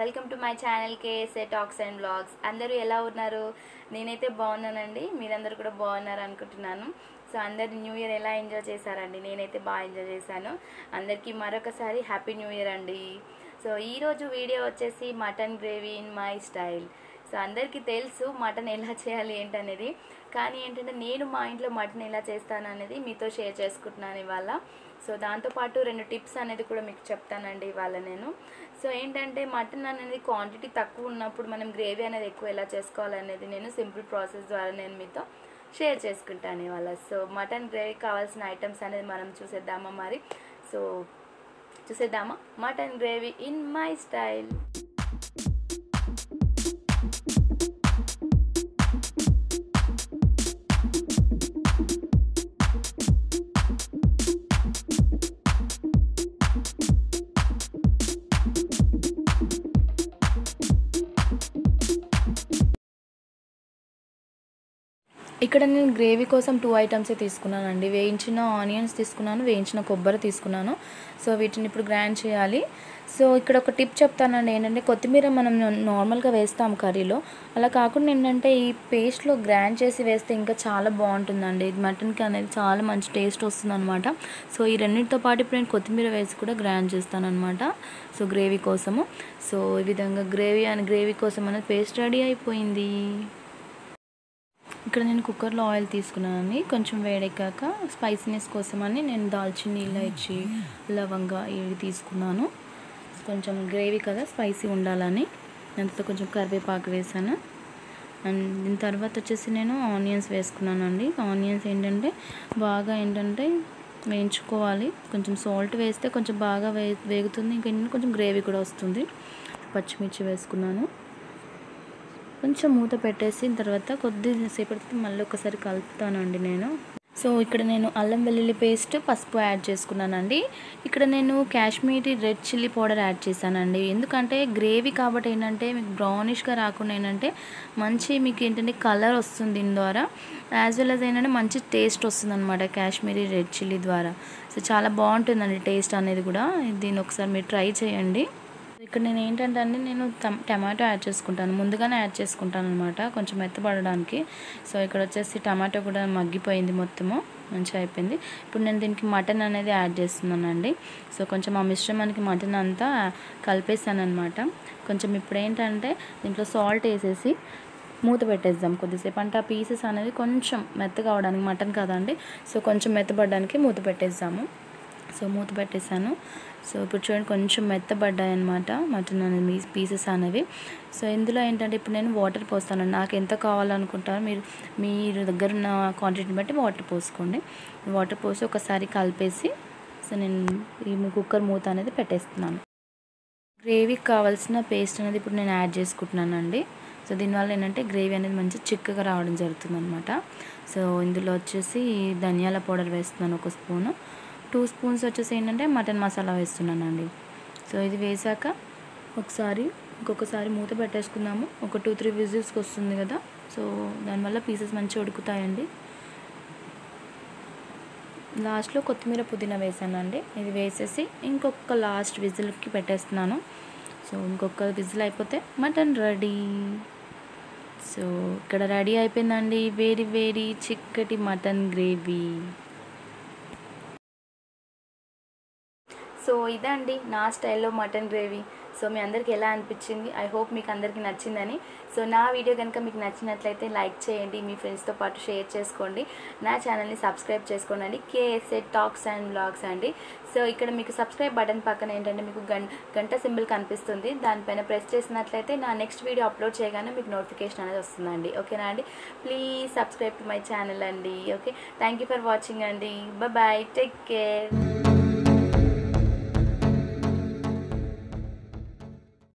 welcome to my channel K S A talks and blogs అందరూ ఎలా ఉన్నారు నేనైతే బాగున్నానండి మీరందరూ కూడా బాగున్నారు అనుకుంటున్నాను సో అందరు న్యూ ఇయర్ ఎలా ఎంజాయ్ చేశారండి నేనైతే బాగా ఎంజాయ్ చేశాను అందరికీ మరొకసారి హ్యాపీ న్యూ ఇయర్ అండి సో ఈరోజు వీడియో వచ్చేసి mutton gravy in my style so అందరికీ తెలుసు మటన్ ఎలా చేయాలి ఏంటనేది కానీ ఏంటంటే నేను మా ఇంట్లో మటన్ ఎలా చేస్తాను అనేది మీతో షేర్ చేసుకుంటున్నాను ఇవాళ సో దాంతోపాటు రెండు టిప్స్ అనేది కూడా మీకు చెప్తానండి ఇవాళ నేను సో ఏంటంటే మటన్ అనేది క్వాంటిటీ తక్కువ ఉన్నప్పుడు మనం గ్రేవీ అనేది ఎక్కువ ఎలా చేసుకోవాలనేది నేను సింపుల్ ప్రాసెస్ ద్వారా నేను మీతో షేర్ చేసుకుంటాను ఇవాళ సో మటన్ గ్రేవీ కావాల్సిన ఐటమ్స్ అనేది మనం చూసేద్దామా మరి సో చూసేద్దామా mutton gravy in my style ఇక్కడ నేను గ్రేవీ కోసం టూ ఐటమ్సే తీసుకున్నానండి వేయించిన ఆనియన్స్ తీసుకున్నాను వేయించిన కొబ్బరి తీసుకున్నాను సో వీటిని ఇప్పుడు గ్రైండ్ చేయాలి సో ఇక్కడ ఒక టిప్ చెప్తానండి ఏంటంటే కొత్తిమీర మనం నార్మల్గా వేస్తాం కర్రీలో అలా కాకుండా ఏంటంటే ఈ పేస్ట్లో గ్రైండ్ చేసి వేస్తే ఇంకా చాలా బాగుంటుందండి మటన్కి అనేది చాలా మంచి టేస్ట్ వస్తుంది అనమాట సో ఈ రెండింటితో పాటు ఇప్పుడు నేను కొత్తిమీర వేసి కూడా గ్రైండ్ చేస్తాను అనమాట సో గ్రేవీ కోసము సో ఈ విధంగా గ్రేవీ అని గ్రేవీ కోసం అనేది పేస్ట్ రెడీ అయిపోయింది ఇక్కడ నేను కుక్కర్లో ఆయిల్ తీసుకున్నానని కొంచెం వేడెక్కాక స్పైసీనెస్ కోసమని నేను దాల్చిని ఇలాచి లవంగా ఇవి తీసుకున్నాను కొంచెం గ్రేవీ కదా స్పైసీ ఉండాలని దాంతో కొంచెం కరివేపాకు వేసాను అండ్ దీని తర్వాత వచ్చేసి నేను ఆనియన్స్ వేసుకున్నానండి ఆనియన్స్ ఏంటంటే బాగా ఏంటంటే వేయించుకోవాలి కొంచెం సాల్ట్ వేస్తే కొంచెం బాగా వే వేగుతుంది ఇంకా కొంచెం గ్రేవీ కూడా వస్తుంది పచ్చిమిర్చి వేసుకున్నాను కొంచెం మూత పెట్టేసిన తర్వాత కొద్దిసేపటికి మళ్ళీ ఒకసారి కలుపుతానండి నేను సో ఇక్కడ నేను అల్లం వెల్లుల్లి పేస్ట్ పసుపు యాడ్ చేసుకున్నానండి ఇక్కడ నేను Kashmiri red chilli powder add చేశానండి ఎందుకంటే గ్రేవీ కాబట్టి ఏంటంటే మీకు బ్రౌనిష్గా రాకుండా ఏంటంటే మంచి మీకు ఏంటంటే కలర్ వస్తుంది దీని ద్వారా యాజ్ వెల్ as ఏంటంటే మంచి టేస్ట్ వస్తుంది అనమాట కాశ్మీరీ రెడ్ చిల్లీ ద్వారా సో చాలా బాగుంటుందండి టేస్ట్ అనేది కూడా దీన్ని ఒకసారి మీరు ట్రై చేయండి ఇక్కడ నేను ఏంటంటే అండి నేను టమాటో యాడ్ చేసుకుంటాను ముందుగానే యాడ్ చేసుకుంటాను అనమాట కొంచెం మెత్తపడడానికి సో ఇక్కడ వచ్చేసి టమాటో కూడా మగ్గిపోయింది మొత్తము మంచిగా అయిపోయింది ఇప్పుడు నేను దీనికి మటన్ అనేది యాడ్ చేస్తున్నానండి సో కొంచెం ఆ మిశ్రమానికి మటన్ అంతా కలిపేసాను అనమాట కొంచెం ఇప్పుడు ఏంటంటే దీంట్లో సాల్ట్ వేసేసి మూత పెట్టేద్దాం కొద్దిసేపు అంటే ఆ పీసెస్ అనేది కొంచెం మెత్తగా అవడానికి మటన్ కదండి సో కొంచెం మెత్తపడడానికి మూత పెట్టేద్దాము సో మూత పెట్టేశాను సో ఇప్పుడు చూడండి కొంచెం మెత్తబడ్డాయి అనమాట మటన్ అనేది పీసెస్ అనేవి సో ఇందులో ఏంటంటే ఇప్పుడు నేను వాటర్ పోస్తాను నాకు ఎంత కావాలనుకుంటారో మీరు మీరు దగ్గర ఉన్న క్వాంటిటీని బట్టి వాటర్ పోసుకోండి వాటర్ పోసి ఒకసారి కలిపేసి సో నేను ఈ కుక్కర్ మూత అనేది పెట్టేస్తున్నాను గ్రేవీకి కావాల్సిన పేస్ట్ అనేది ఇప్పుడు నేను యాడ్ చేసుకుంటున్నానండి సో దీనివల్ల ఏంటంటే గ్రేవీ అనేది మంచి చిక్కగా రావడం జరుగుతుంది అనమాట సో ఇందులో వచ్చేసి ధనియాల పౌడర్ వేస్తున్నాను ఒక స్పూను టూ స్పూన్స్ వచ్చేసి ఏంటంటే మటన్ మసాలా వేస్తున్నానండి సో ఇది వేసాక ఒకసారి ఇంకొకసారి మూత పెట్టేసుకుందాము ఒక టూ త్రీ విజిల్స్కి వస్తుంది కదా సో దానివల్ల పీసెస్ మంచిగా ఉడుకుతాయండి లాస్ట్లో కొత్తిమీర పుదీనా వేసానండి ఇది వేసేసి ఇంకొక లాస్ట్ విజిల్కి పెట్టేస్తున్నాను సో ఇంకొక విజిల్ అయిపోతే మటన్ రెడీ సో ఇక్కడ రెడీ అయిపోయిందండి వేడి వేడి చిక్కటి మటన్ గ్రేవీ సో ఇదండి నా స్టైల్లో మటన్ గ్రేవీ సో మీ అందరికీ ఎలా అనిపించింది ఐ హోప్ మీకు అందరికీ నచ్చిందని సో నా వీడియో కనుక మీకు నచ్చినట్లయితే లైక్ చేయండి మీ ఫ్రెండ్స్తో పాటు షేర్ చేసుకోండి నా ఛానల్ని సబ్స్క్రైబ్ చేసుకోండి అండి కేఎస్ఏ టాక్స్ అండ్ బ్లాగ్స్ అండి సో ఇక్కడ మీకు సబ్స్క్రైబ్ బటన్ పక్కన ఏంటంటే మీకు గం గంట సింబల్ కనిపిస్తుంది దానిపైన ప్రెస్ చేసినట్లయితే నా నెక్స్ట్ వీడియో అప్లోడ్ చేయగానే మీకు నోటిఫికేషన్ అనేది వస్తుందండి ఓకేనా అండి please subscribe to my channel అండి okay thank you for watching అండి బాయ్ టేక్ కేర్